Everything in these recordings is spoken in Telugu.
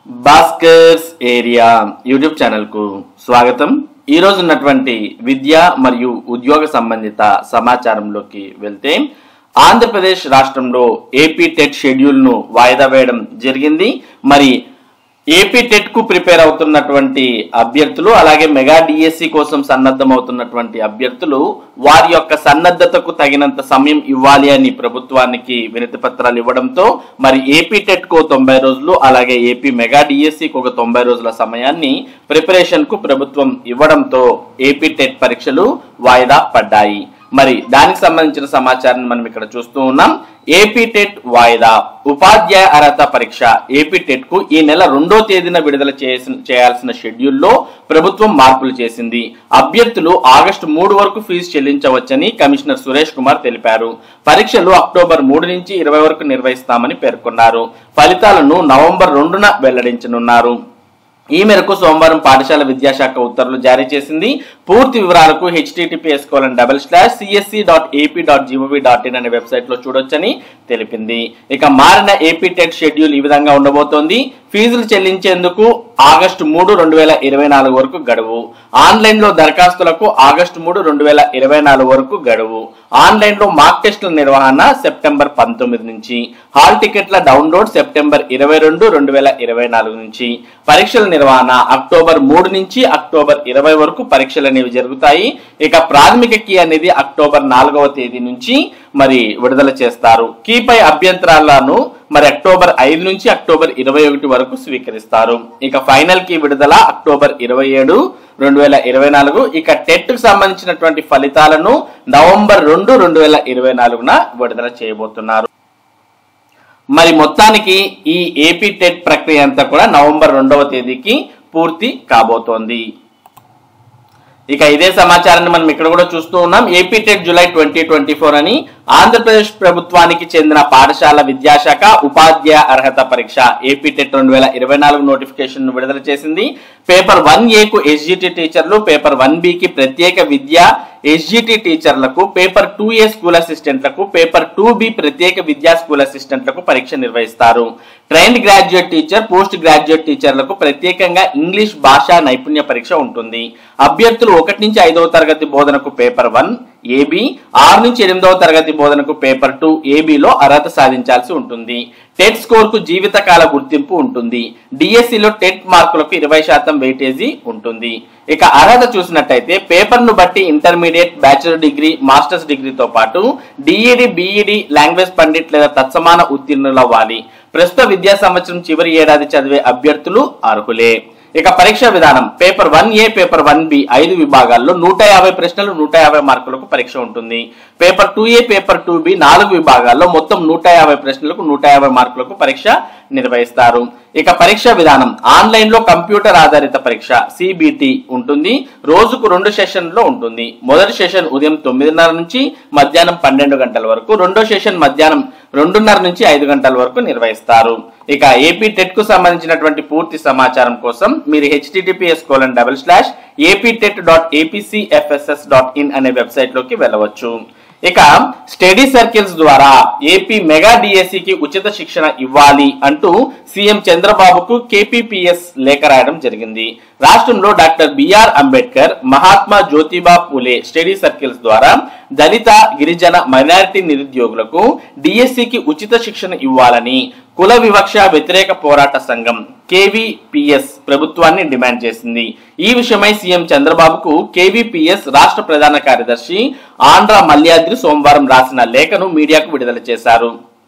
భాస్కర్స్ ఏరియా యూట్యూబ్ ఛానల్ కు స్వాగతం ఈ రోజు ఉన్నటువంటి విద్య మరియు ఉద్యోగ సంబంధిత సమాచారంలోకి వెళ్తే ఆంధ్రప్రదేశ్ రాష్ట్రంలో ఏపీ టెట్ షెడ్యూల్ ను వాయిదా వేయడం జరిగింది మరి ఏపీ టెట్ కు ప్రిపేర్ అవుతున్నటువంటి అభ్యర్థులు అలాగే మెగా డిఎస్సి కోసం సన్నద్ధం అవుతున్నటువంటి అభ్యర్థులు వారి యొక్క సన్నద్ధతకు తగినంత సమయం ఇవ్వాలి అని ప్రభుత్వానికి వినతి పత్రాలు ఇవ్వడంతో మరి ఏపీ టెట్ కు తొంభై రోజులు అలాగే ఏపీ మెగా డిఎస్సికి ఒక తొంభై రోజుల సమయాన్ని ప్రిపరేషన్ కు ప్రభుత్వం ఇవ్వడంతో ఏపీ టెట్ పరీక్షలు వాయిదా పడ్డాయి మరి దానికి సంబంధించిన సమాచారాన్ని మనం ఇక్కడ చూస్తూ ఉన్నాం ఏపీ టెట్ వాయిదా ఉపాధ్యాయ అర్హత పరీక్ష ఏపీ టెట్ కు ఈ నెల రెండో తేదీన విడుదల చేసిన చేయాల్సిన షెడ్యూల్లో ప్రభుత్వం మార్పులు చేసింది అభ్యర్థులు ఆగస్టు మూడు వరకు ఫీజు చెల్లించవచ్చని కమిషనర్ సురేష్ కుమార్ తెలిపారు పరీక్షలు అక్టోబర్ మూడు నుంచి ఇరవై వరకు నిర్వహిస్తామని పేర్కొన్నారు ఫలితాలను నవంబర్ రెండున వెల్లడించనున్నారు ఈ మేరకు సోమవారం పాఠశాల విద్యాశాఖ ఉత్తర్వులు జారీ చేసింది పూర్తి వివరాలకు H T T P S colon double slash C S C dot A P dot G O V dot in అనే వెబ్సైట్ లో చూడొచ్చని తెలిపింది ఇక మారిన ఏపీ టెట్ షెడ్యూల్ ఈ విధంగా ఉండబోతోంది ఫీజులు చెల్లించేందుకు ఆగస్టు మూడు రెండు వేల ఇరవై నాలుగు వరకు గడువు ఆన్లైన్ లో దరఖాస్తులకు ఆగస్టు మూడు రెండు వేల ఇరవై నాలుగు వరకు గడువు ఆన్లైన్ లో మాక్ టెస్టుల నిర్వహణ సెప్టెంబర్ పంతొమ్మిది నుంచి హాల్ టికెట్ల డౌన్లోడ్ సెప్టెంబర్ ఇరవై రెండు రెండు వేల ఇరవై నాలుగు నుంచి పరీక్షల నిర్వహణ అక్టోబర్ మూడు నుంచి అక్టోబర్ ఇరవై వరకు పరీక్షలు అనేవి జరుగుతాయి ఇక ప్రాథమిక కీ అనేది అక్టోబర్ నాలుగవ తేదీ నుంచి మరి విడుదల చేస్తారు కీపై అభ్యంతరాలను మరి అక్టోబర్ ఐదు నుంచి అక్టోబర్ ఇరవై ఒకటి వరకు స్వీకరిస్తారు ఇక ఫైనల్ కి విడుదల అక్టోబర్ ఇరవై ఏడు రెండు వేల ఇరవై నాలుగు ఇక టెట్ కు సంబంధించినటువంటి ఫలితాలను నవంబర్ రెండు రెండు వేల ఇరవై నాలుగున విడుదల చేయబోతున్నారు మరి మొత్తానికి ఈ ఏపీ టెట్ ప్రక్రియ అంతా కూడా నవంబర్ రెండవ తేదీకి పూర్తి కాబోతోంది ఇక ఇదే సమాచారాన్ని మనం ఇక్కడ కూడా చూస్తూ ఉన్నాం AP TET July twenty twenty four అని ఆంధ్రప్రదేశ్ ప్రభుత్వానికి చెందిన పాఠశాల విద్యాశాఖ ఉపాధ్యాయ అర్హత పరీక్ష ఏపీ టెట్ రెండు వేల ఇరవై నాలుగు నోటిఫికేషన్ విడుదల చేసింది పేపర్ వన్ ఏకు ఎస్జిటి టీచర్లు పేపర్ వన్ బికి ప్రత్యేక విద్య ఎస్జిటి టీచర్లకు పేపర్ టూ ఏ స్కూల్ అసిస్టెంట్లకు పేపర్ టూ బి ప్రత్యేక విద్యా స్కూల్ అసిస్టెంట్లకు పరీక్ష నిర్వహిస్తారు trained graduate teacher post graduate టీచర్లకు ప్రత్యేకంగా ఇంగ్లీష్ భాషా నైపుణ్య పరీక్ష ఉంటుంది అభ్యర్థులు ఒకటి నుంచి ఐదవ తరగతి బోధనకు పేపర్ వన్ ఏబి ఆరు నుంచి ఎనిమిదవ తరగతి బోధనకు పేపర్ టూ ఏబిలో అర్హత సాధించాల్సి ఉంటుంది టెట్ స్కోర్ కు జీవితకాల గుర్తింపు ఉంటుంది డిఎస్సిలో టెట్ మార్కులకు ఇరవై శాతం వెయిటేజీ ఉంటుంది ఇక అర్హత చూసినట్టయితే పేపర్ ను బట్టి ఇంటర్మీడియట్ బ్యాచిలర్ డిగ్రీ మాస్టర్స్ డిగ్రీతో పాటు డిఈడి బిఈడి లాంగ్వేజ్ పండిట్ లేదా తత్సమాన ఉత్తీర్ణులవ్వాలి ప్రస్తుత విద్యా సంవత్సరం చివరి ఏడాది చదివే అభ్యర్థులు అర్హులే ఇక పరీక్ష విధానం paper one A paper one B ఐదు విభాగాల్లో నూట యాభై ప్రశ్నలు నూట యాభై మార్కులకు పరీక్ష ఉంటుంది paper two A paper two B నాలుగు విభాగాల్లో మొత్తం నూట యాభై ప్రశ్నలకు నూట యాభై మార్కులకు పరీక్ష నిర్వహిస్తారు ఇక పరీక్ష విధానం ఆన్లైన్ లో కంప్యూటర్ ఆధారిత పరీక్ష సిబిటి ఉంటుంది రోజుకు రెండు సెషన్లో ఉంటుంది మొదటి సెషన్ ఉదయం తొమ్మిదిన్నర నుంచి మధ్యాహ్నం పన్నెండు గంటల వరకు రెండో సెషన్ మధ్యాహ్నం రెండున్నర నుంచి ఐదు గంటల వరకు నిర్వహిస్తారు ఇక ఏపీ టెట్ కు సంబంధించినటువంటి పూర్తి సమాచారం కోసం మీరు HTTPS colon double slash AP TET dot APCFSS dot in అనే వెబ్సైట్ లోకి వెళ్ళవచ్చు ఇక స్టడీ సర్కిల్స్ ద్వారా ఏపీ మెగా డిఎస్సికి ఉచిత శిక్షణ ఇవ్వాలి అంటూ సీఎం చంద్రబాబుకు కేపీపీఎస్ లేఖ రాయడం జరిగింది రాష్ట్రంలో doctor BR Ambedkar Mahatma Jyotiba Phule study circles ద్వారా దళిత గిరిజన మైనారిటీ నిరుద్యోగులకు డిఎస్సికి ఉచిత శిక్షణ ఇవ్వాలని కుల వివక్ష వ్యతిరేక పోరాట సంఘం కేవీపీఎస్ ప్రభుత్వాన్ని డిమాండ్ చేసింది ఈ విషయమై సీఎం చంద్రబాబుకు కేవీపీఎస్ రాష్ట్ర ప్రధాన కార్యదర్శి ఆంధ్ర మల్యాద్రి సోమవారం రాసిన లేఖను మీడియాకు విడుదల చేశారు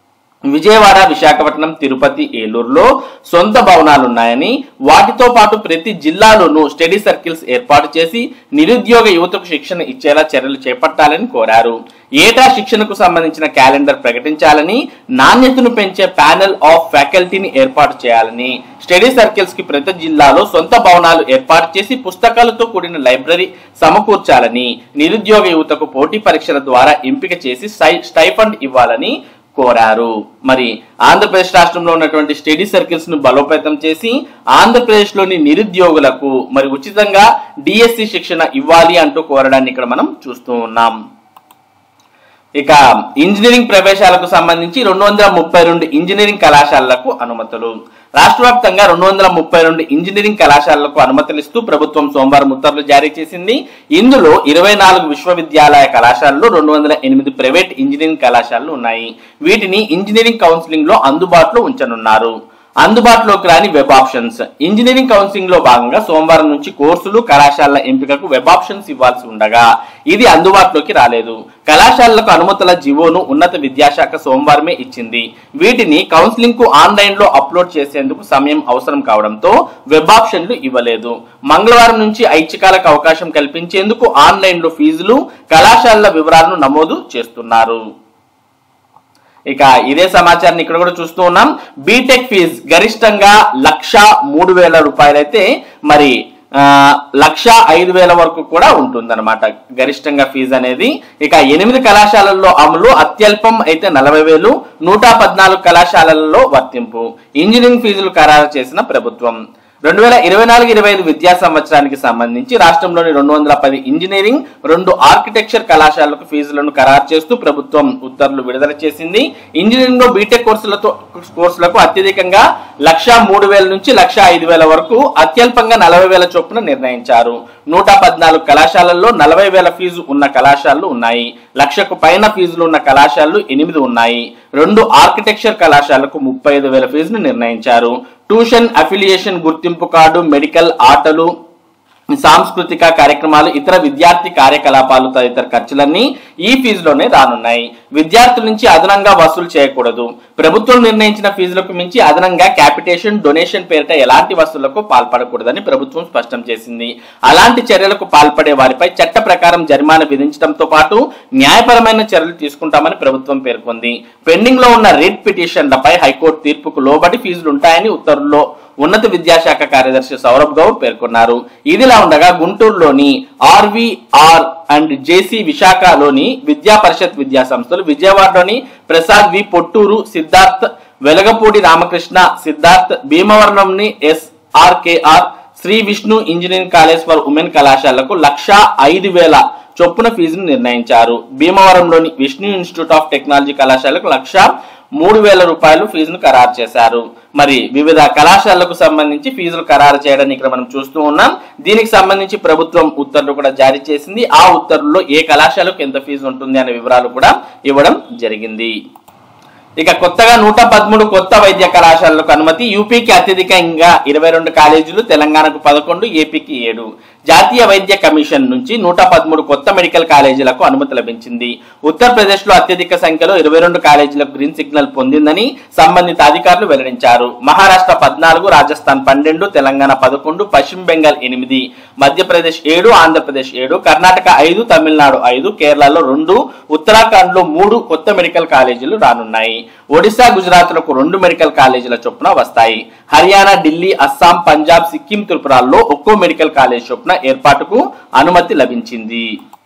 విజయవాడ విశాఖపట్నం తిరుపతి ఏలూరులో సొంత భవనాలున్నాయని వాటితో పాటు ప్రతి జిల్లాలోనూ స్టడీ సర్కిల్స్ ఏర్పాటు చేసి నిరుద్యోగ యువతకు శిక్షణ ఇచ్చేలా చర్యలు చేపట్టాలని కోరారు ఏటా శిక్షణకు సంబంధించిన క్యాలెండర్ ప్రకటించాలని నాణ్యతను పెంచే ప్యానెల్ ఆఫ్ ఫ్యాకల్టీని ఏర్పాటు చేయాలని స్టడీ సర్కిల్స్ కి ప్రతి జిల్లాలో సొంత భవనాలు ఏర్పాటు చేసి పుస్తకాలతో కూడిన లైబ్రరీ సమకూర్చాలని నిరుద్యోగ యువతకు పోటీ పరీక్షల ద్వారా ఎంపిక చేసి స్టైఫండ్ ఇవ్వాలని కోరారు మరి ఆంధ్రప్రదేశ్ రాష్ట్రంలో ఉన్నటువంటి స్టడీ సర్కిల్స్ ను బలోపేతం చేసి ఆంధ్రప్రదేశ్ లోని నిరుద్యోగులకు మరి ఉచితంగా డిఎస్సి శిక్షణ ఇవ్వాలి అంటూ కోరడాన్ని ఇక్కడ మనం చూస్తూ ఉన్నాం ఇక ఇంజనీరింగ్ ప్రవేశాలకు సంబంధించి రెండు వందల ముప్పై రెండు ఇంజనీరింగ్ కళాశాలలకు అనుమతులు రాష్ట్ర వ్యాప్తంగా రెండు వందల ముప్పై రెండు ఇంజనీరింగ్ కళాశాలలకు అనుమతులు ఇస్తూ ప్రభుత్వం సోమవారం ఉత్తర్వులు జారీ చేసింది ఇందులో ఇరవై నాలుగు విశ్వవిద్యాలయ కళాశాలలు రెండు వందల ఎనిమిది ప్రైవేట్ ఇంజనీరింగ్ కళాశాలలు ఉన్నాయి వీటిని ఇంజనీరింగ్ కౌన్సిలింగ్ లో అందుబాటులో ఉంచనున్నారు అందుబాటులోకి రాని వెబ్ ఆప్షన్స్ ఇంజనీరింగ్ కౌన్సిలింగ్ లో భాగంగా సోమవారం నుంచి కోర్సులు కళాశాలల ఎంపికకు వెబ్ ఆప్షన్స్ ఇవ్వాల్సి ఉండగా ఇది అందుబాటులోకి రాలేదు కళాశాలలకు అనుమతుల జీవోను ఉన్నత విద్యాశాఖ సోమవారమే ఇచ్చింది వీటిని కౌన్సిలింగ్ కు ఆన్లైన్ లో అప్లోడ్ చేసేందుకు సమయం అవసరం కావడంతో వెబ్ ఆప్షన్లు ఇవ్వలేదు మంగళవారం నుంచి ఐచ్ఛికాలకు అవకాశం కల్పించేందుకు ఆన్లైన్ లో ఫీజులు కళాశాలల వివరాలను నమోదు చేస్తున్నారు ఇక ఇదే సమాచారాన్ని ఇక్కడ కూడా చూస్తూ ఉన్నాం బీటెక్ ఫీజ్ గరిష్టంగా లక్ష మూడు వేల రూపాయలైతే మరి ఆ, లక్ష ఐదు వేల వరకు కూడా ఉంటుందన్నమాట గరిష్టంగా ఫీజు అనేది ఇక ఎనిమిది కళాశాలల్లో అమలు అత్యల్పం అయితే నలభై వేలు నూట పద్నాలుగు కళాశాలల్లో వర్తింపు ఇంజనీరింగ్ ఫీజులు ఖరారు చేసిన ప్రభుత్వం రెండు వేల ఇరవై నాలుగు ఇరవై ఐదు విద్యా సంవత్సరానికి సంబంధించి రాష్ట్రంలోని రెండు వందల పది ఇంజనీరింగ్ రెండు ఆర్కిటెక్చర్ కళాశాలకు ఫీజులను ఖరారు చేస్తూ ప్రభుత్వం ఉత్తర్వులు విడుదల చేసింది ఇంజనీరింగ్ లో బీటెక్ కోర్సులతో కోర్సులకు అత్యధికంగా లక్ష మూడు వేల నుంచి లక్ష ఐదు వేల వరకు అత్యల్పంగా నలభై వేల చొప్పున నిర్ణయించారు నూట పద్నాలుగు కళాశాలల్లో నలభై వేల ఫీజు ఉన్న కళాశాలలు ఉన్నాయి లక్షకు పైన ఫీజులు ఉన్న కళాశాలలు ఎనిమిది ఉన్నాయి రెండు ఆర్కిటెక్చర్ కళాశాలకు ముప్పై ఐదు వేల ఫీజును నిర్ణయించారు ట్యూషన్ అఫిలియేషన్ గుర్తింపు కార్డు మెడికల్ ఆటలు సాంస్కృతిక కార్యక్రమాలు ఇతర విద్యార్థి కార్యకలాపాలు తదితర ఖర్చులన్నీ ఈ ఫీజులోనే రానున్నాయి విద్యార్థుల నుంచి అదనంగా వసూలు చేయకూడదు ప్రభుత్వం నిర్ణయించిన ఫీజులకు మించి అదనంగా క్యాపిటేషన్ డొనేషన్ పేరిట ఎలాంటి వసూళ్లకు పాల్పడకూడదని ప్రభుత్వం స్పష్టం చేసింది అలాంటి చర్యలకు పాల్పడే వారిపై చట్ట ప్రకారం జరిమానా విధించడంతో పాటు న్యాయపరమైన చర్యలు తీసుకుంటామని ప్రభుత్వం పేర్కొంది పెండింగ్ లో ఉన్న రిట్ పిటిషన్లపై హైకోర్టు తీర్పుకు లోబడి ఫీజులు ఉంటాయని ఉత్తర్వుల్లో ఉన్నత విద్యాశాఖ కార్యదర్శి సౌరభ్ గౌడ్ పేర్కొన్నారు ఇదిలా ఉండగా గుంటూరులోని ఆర్వీఆర్ అండ్ జేసీ విశాఖలోని విద్యా పరిషత్ విద్యా సంస్థలు విజయవాడలోని ప్రసాద్ వి పొట్టూరు సిద్ధార్థ్ వెలగపూడి రామకృష్ణ సిద్ధార్థ్ భీమవరంలోని SRKR Shri Vishnu engineering college for women కళాశాలకు లక్ష ఐదు వేల చొప్పున ఫీజును నిర్ణయించారు భీమవరంలోని విష్ణు ఇన్స్టిట్యూట్ ఆఫ్ టెక్నాలజీ కళాశాలకు లక్ష మూడు వేల రూపాయలు ఫీజును ఖరారు చేశారు మరి వివిధ కళాశాలలకు సంబంధించి ఫీజులు ఖరారు చేయడాన్ని ఇక్కడ మనం చూస్తూ ఉన్నాం దీనికి సంబంధించి ప్రభుత్వం ఉత్తర్వులు కూడా జారీ చేసింది ఆ ఉత్తర్వుల్లో ఏ కళాశాలకు ఎంత ఫీజు ఉంటుంది అనే వివరాలు కూడా ఇవ్వడం జరిగింది ఇక కొత్తగా నూట పదమూడు కొత్త వైద్య కళాశాలలకు అనుమతి యూపీకి అత్యధికంగా ఇరవై రెండు కాలేజీలు తెలంగాణకు పదకొండు ఏపీకి ఏడు జాతీయ వైద్య కమిషన్ నుంచి నూట పదమూడు కొత్త మెడికల్ కాలేజీలకు అనుమతి లభించింది ఉత్తరప్రదేశ్ లో అత్యధిక సంఖ్యలో ఇరవై రెండు కాలేజీలకు గ్రీన్ సిగ్నల్ పొందిందని సంబంధిత అధికారులు వెల్లడించారు మహారాష్ట్ర పద్నాలుగు రాజస్థాన్ పన్నెండు తెలంగాణ పదకొండు పశ్చిమ బెంగాల్ ఎనిమిది మధ్యప్రదేశ్ ఏడు ఆంధ్రప్రదేశ్ ఏడు కర్ణాటక ఐదు తమిళనాడు ఐదు కేరళలో రెండు ఉత్తరాఖండ్ లో మూడు కొత్త మెడికల్ కాలేజీలు రానున్నాయి ఒడిశా గుజరాత్ లకు రెండు మెడికల్ కాలేజీల చొప్పున వస్తాయి హర్యానా ఢిల్లీ అస్సాం పంజాబ్ సిక్కిం త్రిపురాల్లో ఒక్కో మెడికల్ కాలేజ్ చొప్పున ఏర్పాటుకు అనుమతి లభించింది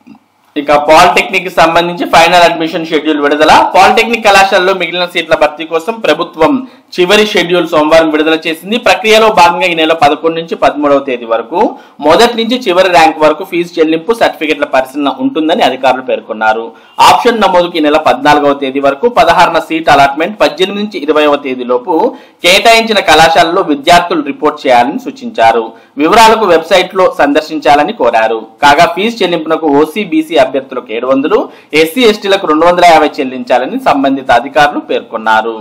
ఇక పాలిటెక్నిక్ కి సంబంధించి ఫైనల్ అడ్మిషన్ షెడ్యూల్ విడుదల పాలిటెక్నిక్ కళాశాలలో మిగిలిన సీట్ల భర్తీ కోసం ప్రభుత్వం చివరి షెడ్యూల్ సోమవారం విడుదల చేసింది ప్రక్రియలో భాగంగా ఈ నెల పదకొండు నుంచి పదమూడవ తేదీ వరకు మొదటి నుంచి చివరి ర్యాంక్ వరకు ఫీజు చెల్లింపు సర్టిఫికెట్ల పరిశీలన ఉంటుందని అధికారులు పేర్కొన్నారు ఆప్షన్ నమోదుకి ఈ నెల పద్నాలుగవ తేదీ వరకు పదహారున సీట్ అలాట్మెంట్ పద్దెనిమిది నుంచి ఇరవైవ తేదీలోపు కేటాయించిన కళాశాలలో విద్యార్థులు రిపోర్ట్ చేయాలని సూచించారు వివరాలకు వెబ్సైట్ లో సందర్శించాలని కోరారు కాగా ఫీజు చెల్లింపునకు ఓసీ బీసీ అభ్యర్థులకు ఏడు వందలు ఎస్సీ ఎస్టీలకు రెండు వందల యాభై చెల్లించాలని సంబంధిత అధికారులు పేర్కొన్నారు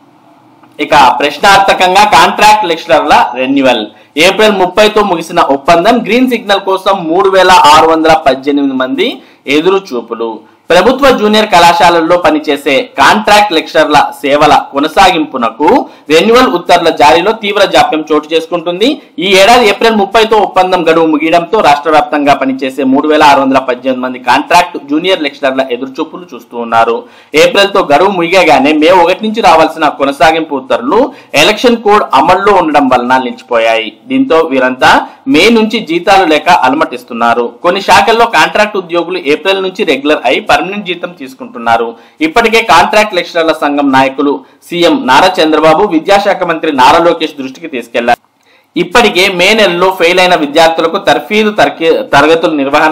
ఇక ప్రశ్నార్థకంగా కాంట్రాక్ట్ లెక్చరర్ల రెన్యువల్ ఏప్రిల్ ముప్పైతో ముగిసిన ఒప్పందం గ్రీన్ సిగ్నల్ కోసం మూడు వేల ఆరు వందల పద్దెనిమిది మంది ఎదురు చూపులు ప్రభుత్వ జూనియర్ కళాశాలల్లో పనిచేసే కాంట్రాక్ట్ లెక్చరర్ల సేవల కొనసాగింపునకు రెన్యువల్ ఉత్తర్వుల జారీలో తీవ్ర జాప్యం చోటు చేసుకుంటుంది ఈ ఏడాది ఏప్రిల్ ముప్పైతో ఒప్పందం గడువు ముగియడంతో రాష్ట్ర వ్యాప్తంగా పనిచేసే మూడు వేల ఆరు వందల పద్దెనిమిది మంది కాంట్రాక్ట్ జూనియర్ లెక్చరర్ల ఎదురుచూపులు చూస్తూ ఉన్నారు ఏప్రిల్ తో గడువు ముగియగానే మే ఒకటి నుంచి రావాల్సిన కొనసాగింపు ఉత్తర్వులు ఎలక్షన్ కోడ్ అమల్లో ఉండడం వలన నిలిచిపోయాయి దీంతో వీరంతా మే నుంచి జీతాలు లేక అలమటిస్తున్నారు కొన్ని శాఖల్లో కాంట్రాక్ట్ ఉద్యోగులు ఏప్రిల్ నుంచి రెగ్యులర్ అయి పర్మనెంట్ జీతం తీసుకుంటున్నారు ఇప్పటికే కాంట్రాక్ట్ లెక్చరర్ల సంఘం నాయకులు సీఎం నారా చంద్రబాబు విద్యాశాఖ మంత్రి నారా లోకేష్ దృష్టికి తీసుకెళ్లారు ఇప్పటికే మే నెలలో ఫెయిల్ అయిన విద్యార్థులకు తర్ఫీదు తర్కి- తరగతుల నిర్వహణ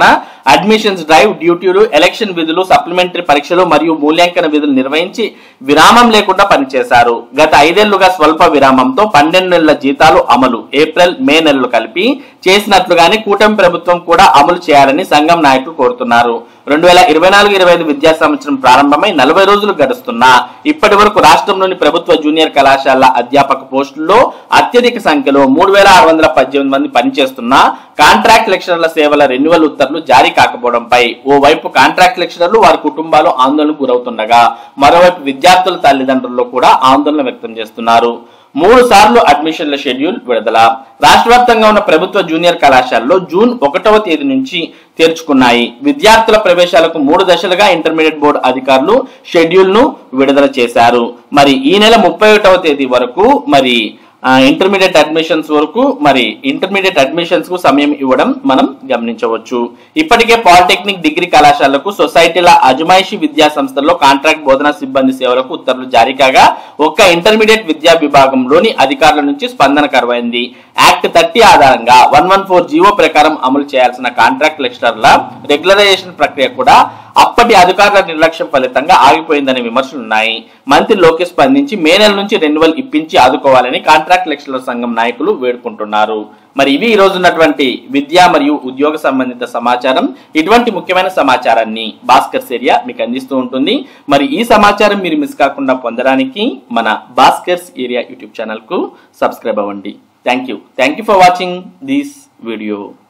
అడ్మిషన్స్ డ్రైవ్ డ్యూటీలు ఎలక్షన్ విధులు సప్లిమెంటరీ పరీక్షలు మరియు మూల్యాంకన విధులు నిర్వహించి విరామం లేకుండా పనిచేశారు గత ఐదేళ్లుగా స్వల్ప విరామంతో పన్నెండు నెలల జీతాలు అమలు ఏప్రిల్ మే నెలలు కలిపి చేసినట్లుగానే కూటమి ప్రభుత్వం కూడా అమలు చేయాలని సంఘం నాయకులు కోరుతున్నారు రెండు వేల ఇరవై నాలుగు ఇరవై ఐదు విద్యా సంవత్సరం ప్రారంభమై నలభై రోజులు గడుస్తున్నా ఇప్పటి వరకు రాష్ట్రంలోని ప్రభుత్వ జూనియర్ కళాశాల అధ్యాపక పోస్టుల్లో అత్యధిక సంఖ్యలో మూడు వేల ఆరు వందల పద్దెనిమిది మంది పనిచేస్తున్నా కాంట్రాక్ట్ లెక్చరర్ల సేవల రెన్యువల్ ఉత్తర్వులు జారీ కాకపోవడంపై ఓవైపు కాంట్రాక్ట్ లెక్చరర్లు వారి కుటుంబాలు ఆందోళనకు గురవుతుండగా మరోవైపు విద్యార్థుల తల్లిదండ్రులు కూడా ఆందోళన వ్యక్తం చేస్తున్నారు మూడు సార్లు అడ్మిషన్ల షెడ్యూల్ విడుదల రాష్ట్ర వ్యాప్తంగా ఉన్న ప్రభుత్వ జూనియర్ కళాశాలలో జూన్ ఒకటవ తేదీ నుంచి తెరుచుకున్నాయి విద్యార్థుల ప్రవేశాలకు మూడు దశలుగా ఇంటర్మీడియట్ బోర్డు అధికారులు షెడ్యూల్ ను విడుదల చేశారు మరి ఈ నెల ముప్పై ఒకటవ తేదీ వరకు మరి ఇంటర్మీడియట్ అడ్మిషన్స్ వరకు మరి ఇంటర్మీడియట్ అడ్మిషన్స్ కు సమయం ఇవ్వడం మనం గమనించవచ్చు ఇప్పటికే పాలిటెక్నిక్ డిగ్రీ కళాశాలకు సొసైటీల అజమాయిషీ విద్యా సంస్థల్లో కాంట్రాక్ట్ బోధనా సిబ్బంది సేవలకు ఉత్తర్వులు జారీ కాగా ఒక్క ఇంటర్మీడియట్ విద్యా విభాగంలోని అధికారుల నుంచి స్పందన కరువైంది యాక్ట్ థర్టీ ఆధారంగా వన్ వన్ ఫోర్ జీవో ప్రకారం అమలు చేయాల్సిన కాంట్రాక్ట్ లెక్చరర్ల రెగ్యులరైజేషన్ ప్రక్రియ కూడా అప్పటి అధికారుల నిర్లక్ష్యం ఫలితంగా ఆగిపోయిందనే విమర్శలున్నాయి మంత్రి లోకేష్ స్పందించి మే నెల నుంచి రెన్యువల్ ఇప్పించి ఆదుకోవాలని కాంట్రాక్ట్ లెక్చరర్ సంఘం నాయకులు వేడుకుంటున్నారు మరి ఇవి ఈ రోజు ఉన్నటువంటి విద్యా మరియు ఉద్యోగ సంబంధిత సమాచారం ఇటువంటి ముఖ్యమైన సమాచారాన్ని భాస్కర్ ఏరియా మీకు అందిస్తూ ఉంటుంది మరి ఈ సమాచారం మీరు మిస్ కాకుండా పొందడానికి మన భాస్కర్స్ ఏరియా యూట్యూబ్ ఛానల్ కు సబ్స్క్రైబ్ అవ్వండి thank you thank you for watching this video